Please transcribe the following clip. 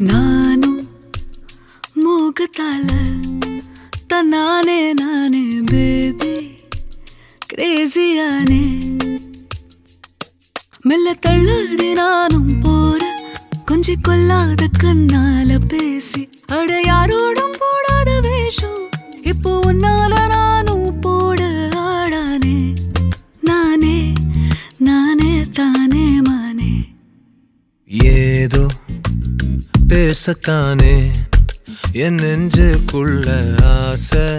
நானும் மூகத்தால தன்னானே நானே பேபி கிரேசியானே மெல்ல தள்ளாடி நானும் போற கொஞ்சி கொல்லாத கண்ணால பேசி அட யாரோடும் போடாத வேஷம் இப்போ உன்னால நானும் போட ஆடானே நானே நானே தானே மானே ஏதோ பேசத்தானே என் நெஞ்சுக்குள்ள ஆசை